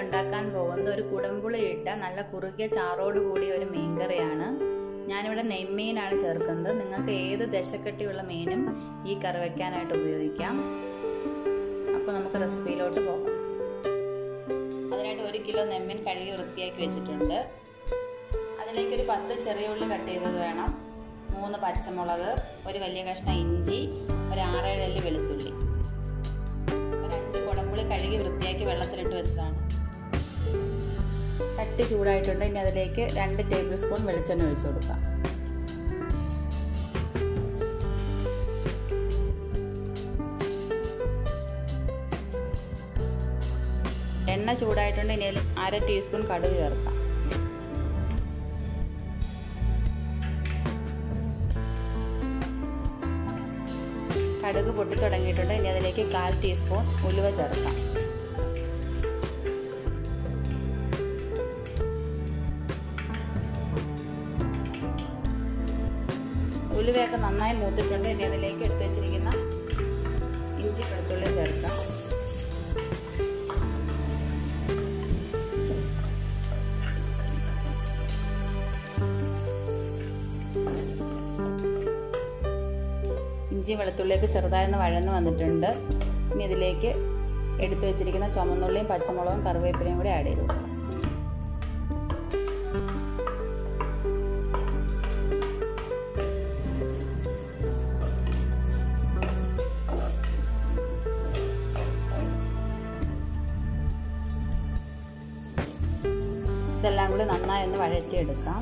ഉണ്ടാക്കാൻ പോകുന്ന ഒരു കുടംപുളി ഇട്ട നല്ല കുറുകിയ ചാറോട് കൂടിയ ഒരു മീൻകറിയാണ് ഞാനിവിടെ നെയ്മീനാണ് ചേർക്കുന്നത് നിങ്ങൾക്ക് ഏത് ദശക്കട്ടിയുള്ള മീനും ഈ കറി വയ്ക്കാനായിട്ട് ഉപയോഗിക്കാം അപ്പോൾ നമുക്ക് റെസിപ്പിയിലോട്ട് പോകാം അതിനായിട്ട് ഒരു കിലോ നെമ്മീൻ കഴുകി വൃത്തിയാക്കി വെച്ചിട്ടുണ്ട് അതിലേക്ക് ഒരു പത്ത് ചെറിയ ഉള്ളി കട്ട് ചെയ്തത് വേണം മൂന്ന് പച്ചമുളക് ഒരു വലിയ കഷ്ണം ഇഞ്ചി ഒരു ആറേഴ് അല്ലി വെളുത്തുള്ളി ഒരു അഞ്ച് കുടമ്പുളി കഴുകി വൃത്തിയാക്കി വെള്ളത്തിലിട്ട് വെച്ചതാണ് ചട്ടി ചൂടായിട്ടുണ്ട് ഇനി അതിലേക്ക് രണ്ട് ടേബിൾ സ്പൂൺ വെളിച്ചെണ്ണ ഒഴിച്ചു കൊടുക്കാം എണ്ണ ചൂടായിട്ടുണ്ട് ഇനി അതിൽ അര ടീസ്പൂൺ കടുക് ചേർക്കാം കടുക് പൊട്ടി തുടങ്ങിയിട്ടുണ്ട് ഇനി അതിലേക്ക് കാൽ ടീസ്പൂൺ ഉലുവ ചേർക്കാം ഉലുവയൊക്കെ നന്നായി മൂത്തിട്ടുണ്ട് ഇനി അതിലേക്ക് എടുത്തു വെച്ചിരിക്കുന്ന ഇഞ്ചി വെളുത്തുള്ളി ചേർക്കാം ഇഞ്ചി വെളുത്തുള്ളിയൊക്കെ ചെറുതായൊന്ന് വഴന്ന് വന്നിട്ടുണ്ട് ഇനി ഇതിലേക്ക് എടുത്തു വെച്ചിരിക്കുന്ന ചുമന്നുള്ളിയും പച്ചമുളകും കറിവേപ്പിലയും കൂടി ആഡ് ചെയ്തു ഇതെല്ലാം കൂടി നന്നായി ഒന്ന് വഴറ്റിയെടുക്കാം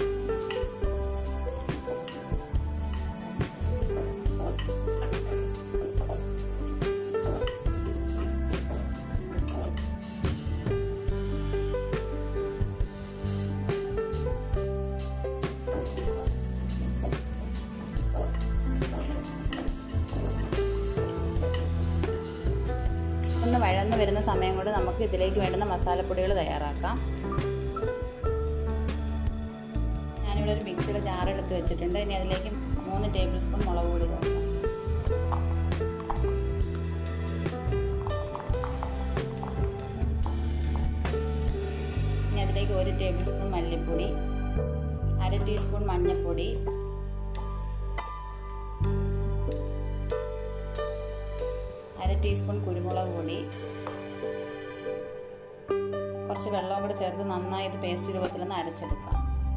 ഒന്ന് വഴന്ന് വരുന്ന സമയം കൊണ്ട് നമുക്ക് ഇതിലേക്ക് വേണ്ടുന്ന മസാലപ്പൊടികൾ തയ്യാറാക്കാം ഞാനിവിടെ ഒരു മിക്സിയുടെ ജാർ എടുത്ത് വെച്ചിട്ടുണ്ട് ഇനി അതിലേക്ക് മൂന്ന് ടേബിൾ സ്പൂൺ മുളക് പൊടി ചേർക്കാം ഇനി അതിലേക്ക് ഒരു ടേബിൾ സ്പൂൺ മല്ലിപ്പൊടി അര ടീസ്പൂൺ മഞ്ഞൾപ്പൊടി അര ടീസ്പൂൺ കുരുമുളക് പൊടി കുറച്ച് വെള്ളവും കൂടി ചേർത്ത് നന്നായി ഇത് പേസ്റ്റ് രൂപത്തിലൊന്ന് അരച്ചെടുക്കാം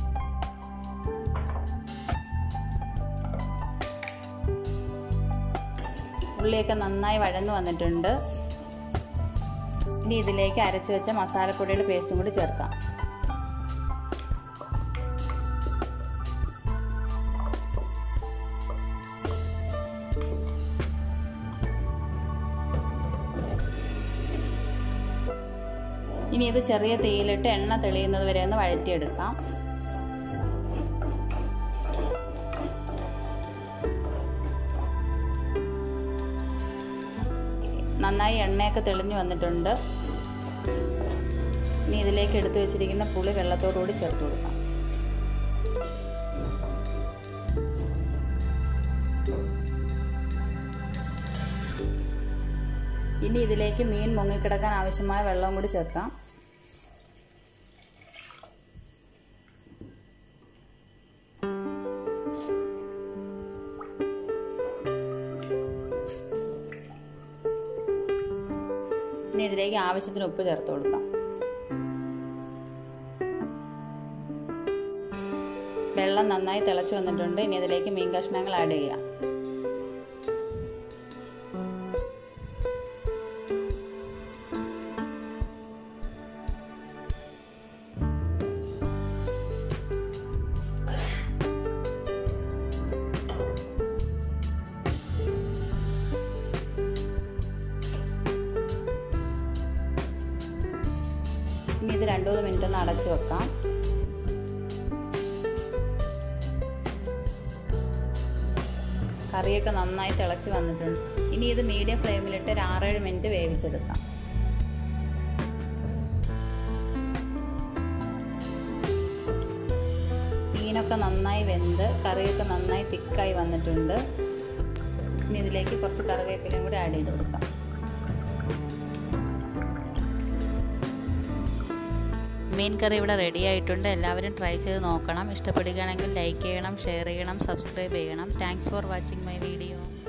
ഉള്ളിയൊക്കെ നന്നായി വഴന്നു വന്നിട്ടുണ്ട് ഇനി ഇതിലേക്ക് അരച്ചു വെച്ച മസാലപ്പൊടിയുടെ പേസ്റ്റും കൂടി ചേർക്കാം ഇനി ഇത് ചെറിയ തീയിലിട്ട് എണ്ണ തെളിയുന്നത് വരെ ഒന്ന് വഴറ്റിയെടുക്കാം നന്നായി എണ്ണയൊക്കെ തെളിഞ്ഞു വന്നിട്ടുണ്ട് ഇനി ഇതിലേക്ക് എടുത്തു വെച്ചിരിക്കുന്ന പുളി വെള്ളത്തോടുകൂടി ചേർത്ത് കൊടുക്കാം ഇനി ഇതിലേക്ക് മീൻ മുങ്ങിക്കിടക്കാൻ ആവശ്യമായ വെള്ളവും കൂടി ചേർക്കാം ഇനി ഇതിലേക്ക് ആവശ്യത്തിന് ഉപ്പ് ചേർത്ത് കൊടുക്കാം വെള്ളം നന്നായി തിളച്ചു വന്നിട്ടുണ്ട് ഇനി ഇതിലേക്ക് മീൻ കഷ്ണങ്ങൾ ആഡ് ചെയ്യാം ഇനി ഇത് രണ്ടു മൂന്ന് മിനിറ്റ് ഒന്ന് അടച്ചു വെക്കാം കറിയൊക്കെ നന്നായി തിളച്ച് വന്നിട്ടുണ്ട് ഇനി ഇത് മീഡിയം ഫ്ലെയിമിലിട്ട് ഒരു ആറേഴ് മിനിറ്റ് വേവിച്ചെടുക്കാം മീനൊക്കെ നന്നായി വെന്ത് കറിയൊക്കെ നന്നായി തിക്കായി വന്നിട്ടുണ്ട് ഇനി ഇതിലേക്ക് കുറച്ച് കറിവേപ്പിലയും കൂടി ആഡ് ചെയ്ത് കൊടുക്കാം നെയ്മീൻ കറി ഇവിടെ റെഡി ആയിട്ടുണ്ട് എല്ലാവരും ട്രൈ ചെയ്ത് നോക്കണം ഇഷ്ടപ്പെടുകയാണെങ്കിൽ ലൈക്ക് ചെയ്യണം ഷെയർ ചെയ്യണം സബ്സ്ക്രൈബ് ചെയ്യണം thanks for watching my video